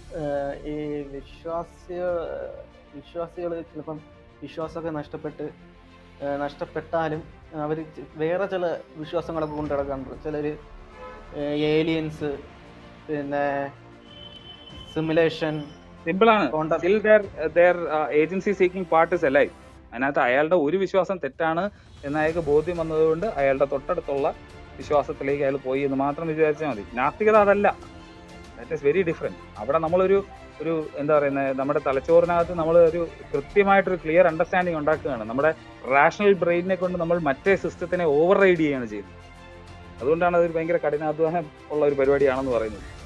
ഏഹ് ഈ വിശ്വാസികൾ വിശ്വാസികൾ ചിലപ്പം വിശ്വാസമൊക്കെ നഷ്ടപ്പെട്ട് ഏഹ് നഷ്ടപ്പെട്ടാലും അവർ വേറെ ചില വിശ്വാസങ്ങളൊക്കെ കൊണ്ടു നടക്കാറുണ്ട് ചിലർ ഏലിയൻസ് പിന്നെ സിമുലേഷൻ സിമ്പിൾ ആണ് കോണ്ട still there there agency seeking part is alive അതിനകത്ത് അയാളുടെ ഒരു വിശ്വാസം തെറ്റാണ് എന്ന് അയാൾക്ക് ബോധ്യം വന്നതുകൊണ്ട് അയാളുടെ തൊട്ടടുത്തുള്ള വിശ്വാസത്തിലേക്ക് അയാൾ പോയി എന്ന് മാത്രം വിചാരിച്ചാൽ മതി നാസ്തികത അതല്ല ദാറ്റ് ഇസ് വെരി ഡിഫറെന്റ് അവിടെ നമ്മളൊരു ഒരു എന്താ പറയുന്നത് നമ്മുടെ തലച്ചോറിനകത്ത് നമ്മൾ ഒരു കൃത്യമായിട്ടൊരു ക്ലിയർ അണ്ടർസ്റ്റാൻഡിങ് ഉണ്ടാക്കുകയാണ് നമ്മുടെ റാഷണൽ ബ്രെയിനിനെ കൊണ്ട് നമ്മൾ മറ്റേ സിസ്റ്റത്തിനെ ഓവർ റൈഡ് ചെയ്യുകയാണ് ചെയ്യുന്നത് അതുകൊണ്ടാണ് അതൊരു ഭയങ്കര കഠിനാധ്വാനം ഉള്ള ഒരു പരിപാടിയാണെന്ന് പറയുന്നത്